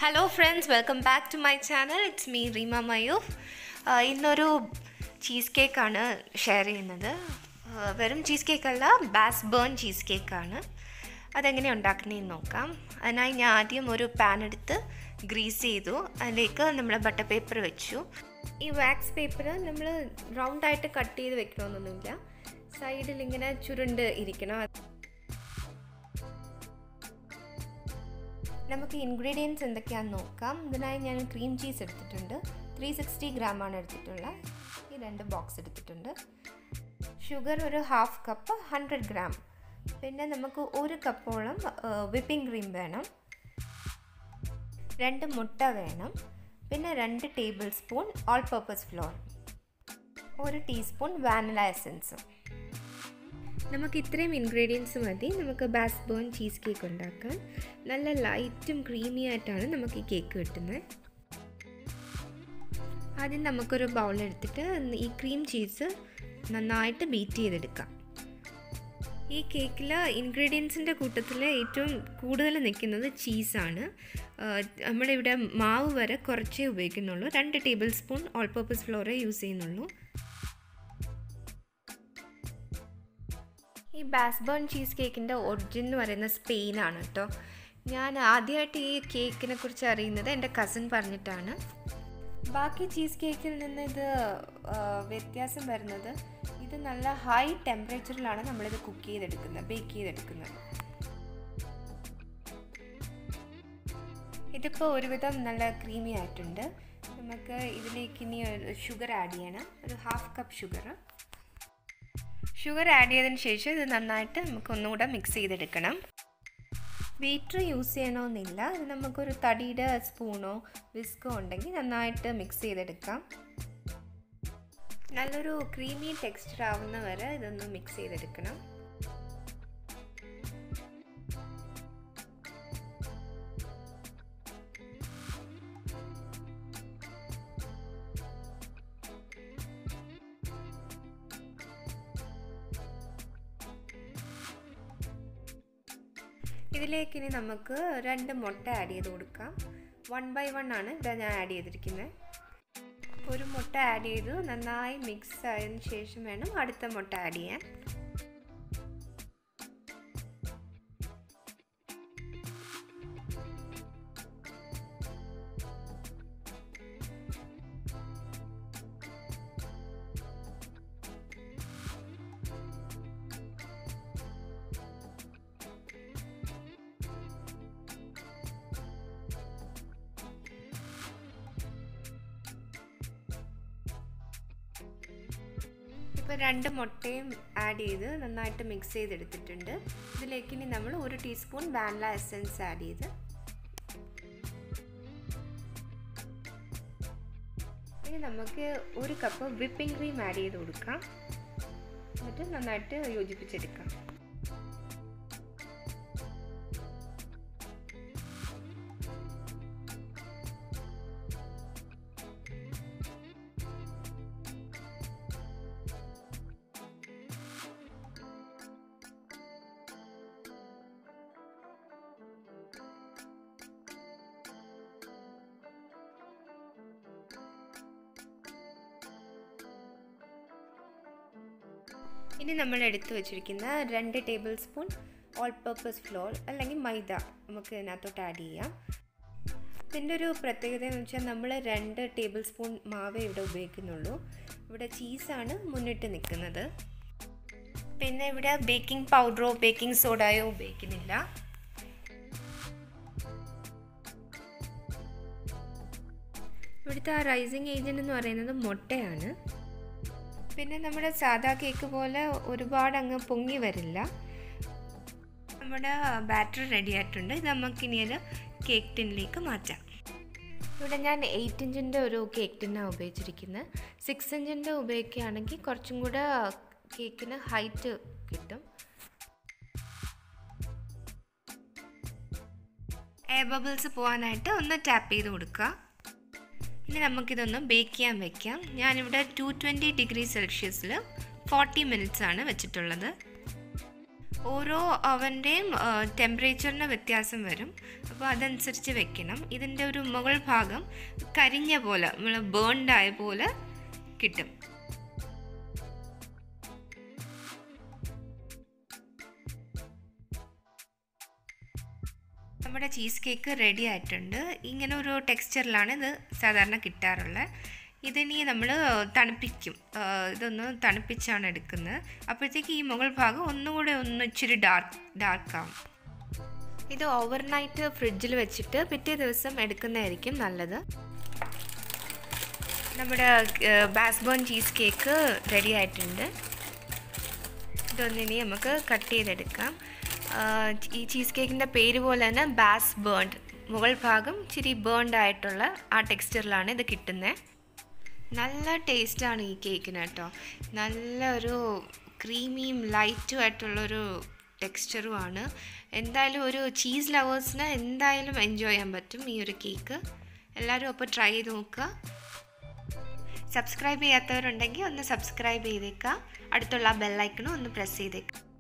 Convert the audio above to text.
hello friends welcome back to my channel it's me Reema Mayoof ഇന്നൊരു cheese കേക്കാണ് share ചെയ്യുന്നത് ആ, വെറും ചീസ് കേക്കല്ല ബാസ് ബേൺ ചീസ് കേക്കാണ് അതെങ്ങനെ ഉണ്ടാക്കുന്നതെന്ന് നോക്കാം അതിനായി ഞാൻ ആദ്യം ഒരു പാൻ എടുത്ത് ഗ്രീസ് ചെയ്തു അതിലേക്ക് നമ്മൾ ബട്ടർ പേപ്പർ വെച്ചു ഈ വാക്സ് പേപ്പർ നമ്മൾ റൗണ്ടായിട്ട് കട്ട് ചെയ്ത് വെക്കണമെന്നൊന്നുമില്ല സൈഡിൽ ഇങ്ങനെ ചുരുണ്ട് ഇരിക്കണം നമുക്ക് ഇൻഗ്രീഡിയൻസ് എന്തൊക്കെയാണെന്ന് നോക്കാം ഇതിനായി ഞാൻ ക്രീം ചീസ് എടുത്തിട്ടുണ്ട് ത്രീ സിക്സ്റ്റി ഗ്രാമാണ് എടുത്തിട്ടുള്ള ഈ രണ്ട് ബോക്സ് എടുത്തിട്ടുണ്ട് ഷുഗർ ഒരു ഹാഫ് കപ്പ് ഹൺഡ്രഡ് ഗ്രാം പിന്നെ നമുക്ക് ഒരു കപ്പോളം വിപ്പിംഗ് ക്രീം വേണം രണ്ട് മുട്ട വേണം പിന്നെ രണ്ട് tablespoon all purpose flour ഒരു ടീസ്പൂൺ വാനില എസൻസും നമുക്ക് ഇത്രയും ഇൻഗ്രീഡിയൻസ് മതി നമുക്ക് ബാസ് ബേൺ ചീസ് കേക്ക് ഉണ്ടാക്കാൻ നല്ല ലൈറ്റും ക്രീമി ആയിട്ടാണ് നമുക്ക് ഈ കേക്ക് കിട്ടുന്നത് ആദ്യം നമുക്കൊരു ബൗൾ എടുത്തിട്ട് ഈ ക്രീം ചീസ് നന്നായിട്ട് ബീറ്റ് ചെയ്തെടുക്കാം ഈ കേക്കിൽ ഇൻഗ്രീഡിയൻസിൻ്റെ കൂട്ടത്തിൽ ഏറ്റവും കൂടുതൽ നിൽക്കുന്നത് ചീസാണ് നമ്മുടെ ഇവിടെ മാവ് വരെ കുറച്ചേ ഉപയോഗിക്കുന്നുള്ളൂ രണ്ട് ടേബിൾ സ്പൂൺ ഓൾ പർപ്പസ് ഫ്ലോറേ യൂസ് ചെയ്യുന്നുള്ളൂ ഈ ബാസ്ബേൺ ചീസ് കേക്കിൻ്റെ ഒറിജിൻ എന്ന് പറയുന്ന സ്പെയിനാണ് കേട്ടോ ഞാൻ ആദ്യമായിട്ട് ഈ കേക്കിനെ കുറിച്ച് അറിയുന്നത് എൻ്റെ കസിൻ പറഞ്ഞിട്ടാണ് ബാക്കി ചീസ് കേക്കിൽ നിന്ന് ഇത് ആ, വ്യത്യാസം വരുന്നത് ഇത് നല്ല ഹൈ ടെമ്പറേച്ചറിലാണ് നമ്മളിത് കുക്ക് ചെയ്തെടുക്കുന്നത് ബേക്ക് ചെയ്തെടുക്കുന്നത് ഇതിപ്പോൾ ഒരുവിധം നല്ല ക്രീമി ആയിട്ടുണ്ട് നമുക്ക് ഇതിലേക്ക് ഇനി ഷുഗർ ആഡ് ചെയ്യണം ഒരു half cup sugar sugar add ചെയ്തതിന് ശേഷം ഇത് നന്നായിട്ട് നമുക്ക് ഒന്നുകൂടെ മിക്സ് ചെയ്തെടുക്കണം ബീറ്റർ യൂസ് ചെയ്യണമെന്നില്ല ഇത് നമുക്കൊരു തടിയുടെ സ്പൂണോ വിസ്കോ ഉണ്ടെങ്കിൽ നന്നായിട്ട് മിക്സ് ചെയ്തെടുക്കാം നല്ലൊരു ക്രീമി ടെക്സ്ചർ ആവുന്ന വരെ ഇതൊന്ന് മിക്സ് ചെയ്തെടുക്കണം ഇതിലേക്ക് ഇനി നമുക്ക് രണ്ട് മുട്ട ആഡ് ചെയ്ത് കൊടുക്കാം വൺ ബൈ വൺ ആണ് ഇതാ ഞാൻ ആഡ് ചെയ്തിരിക്കുന്നത് ഒരു മുട്ട ആഡ് ചെയ്തു നന്നായി മിക്സ് ആയതിനു ശേഷം വേണം അടുത്ത മുട്ട ആഡ് ചെയ്യാൻ ഇപ്പോൾ രണ്ട് മുട്ടയും ആഡ് ചെയ്ത് നന്നായിട്ട് മിക്സ് ചെയ്തെടുത്തിട്ടുണ്ട് ഇതിലേക്ക് ഇനി നമ്മൾ ഒരു ടീസ്പൂൺ വാനില എസൻസ് ആഡ് ചെയ്ത് ഇനി നമുക്ക് ഒരു കപ്പ് വിപ്പിംഗ് ക്രീം ആഡ് ചെയ്ത് കൊടുക്കാം എന്നിട്ട് നന്നായിട്ട് യോജിപ്പിച്ചെടുക്കാം ഇനി നമ്മൾ എടുത്തു വച്ചിരിക്കുന്ന രണ്ട് tablespoon all purpose flour അല്ലെങ്കിൽ മൈദ നമുക്ക് ഇതിനകത്തോട്ട് ആഡ് ചെയ്യാം ഇതിൻ്റെ ഒരു പ്രത്യേകത എന്ന് വെച്ചാൽ നമ്മൾ രണ്ട് ടേബിൾ സ്പൂൺ മാവേ ഇവിടെ ഉപയോഗിക്കുന്നുള്ളൂ ഇവിടെ ചീസാണ് മുന്നിട്ട് നിൽക്കുന്നത് പിന്നെ ഇവിടെ ബേക്കിംഗ് പൗഡറോ ബേക്കിംഗ് സോഡയോ ഉപയോഗിക്കുന്നില്ല ഇവിടുത്തെ ആ റൈസിങ് ഏജൻറ്റ് എന്ന് പറയുന്നത് മുട്ടയാണ് പിന്നെ നമ്മുടെ സാധാ കേക്ക് പോലെ ഒരുപാട് അങ്ങ് പൊങ്ങി വരില്ല നമ്മുടെ ബാറ്റർ റെഡി ആയിട്ടുണ്ട് ഇത് നമുക്കിനി ഒരു കേക്ക് ടിന്നിലേക്ക് മാറ്റാം ഇവിടെ ഞാൻ എയ്റ്റ് ഇഞ്ചിൻ്റെ ഒരു കേക്ക് ടിന്നാണ് ഉപയോഗിച്ചിരിക്കുന്നത് സിക്സ് ഇഞ്ചിൻ്റെ ഉപയോഗിക്കുകയാണെങ്കിൽ കുറച്ചും കൂടെ കേക്കിന് ഹൈറ്റ് കിട്ടും എയർ ബബിൾസ് പോകാനായിട്ട് ഒന്ന് ടാപ്പ് ചെയ്ത് കൊടുക്കുക ഇനി നമുക്കിതൊന്ന് ബേക്ക് ചെയ്യാൻ വെക്കാം ഞാനിവിടെ ടു ട്വൻറ്റി ഡിഗ്രി സെൽഷ്യസിൽ ഫോർട്ടി മിനിറ്റ്സ് ആണ് വെച്ചിട്ടുള്ളത് ഓരോ അവൻ്റെയും ടെമ്പറേച്ചറിന് വ്യത്യാസം വരും അപ്പോൾ അതനുസരിച്ച് വെക്കണം ഇതിൻ്റെ ഒരു മുകൾ ഭാഗം കരിഞ്ഞ പോലെ നമ്മൾ ബേൺഡ് ആയ പോലെ കിട്ടും നമ്മുടെ ചീസ് കേക്ക് റെഡി ആയിട്ടുണ്ട് ഇങ്ങനെ ഒരു ടെക്സ്ചറിലാണ് ഇത് സാധാരണ കിട്ടാറുള്ളത് ഇതിനി നമ്മൾ തണുപ്പിക്കും ഇതൊന്ന് തണുപ്പിച്ചാണ് എടുക്കുന്നത് അപ്പോഴത്തേക്ക് ഈ മുകൾ ഭാഗം ഒന്നുകൂടെ ഒന്ന് ഇച്ചിരി ഡാർക്ക് ഡാർക്കാവും ഇത് ഓവർനൈറ്റ് ഫ്രിഡ്ജിൽ വെച്ചിട്ട് പിറ്റേ ദിവസം എടുക്കുന്നതായിരിക്കും നല്ലത് നമ്മുടെ ബാസ്ബോൺ ചീസ് കേക്ക് റെഡി ആയിട്ടുണ്ട് ഇതൊന്നിനി നമുക്ക് കട്ട് ചെയ്തെടുക്കാം ഈ ചീസ് കേക്കിൻ്റെ പേര് പോലെ തന്നെ ബാസ് ബേൺഡ് മുകൾ ഭാഗം ഇച്ചിരി ബേൺഡ് ആയിട്ടുള്ള ആ ടെക്സ്ചറിലാണ് ഇത് കിട്ടുന്നത് നല്ല ടേസ്റ്റാണ് ഈ കേക്കിന് കേട്ടോ നല്ല ഒരു ക്രീമിയും ലൈറ്റും ആയിട്ടുള്ളൊരു ടെക്സ്ചറുമാണ് എന്തായാലും ഒരു ചീസ് ലവേഴ്സിന് എന്തായാലും എൻജോയ് ചെയ്യാൻ പറ്റും ഈ ഒരു കേക്ക് എല്ലാവരും അപ്പോൾ ട്രൈ ചെയ്ത് നോക്കുക സബ്സ്ക്രൈബ് ചെയ്യാത്തവരുണ്ടെങ്കിൽ ഒന്ന് സബ്സ്ക്രൈബ് ചെയ്തേക്കുക അടുത്തുള്ള ബെല്ലൈക്കണും ഒന്ന് പ്രസ് ചെയ്തേക്കുക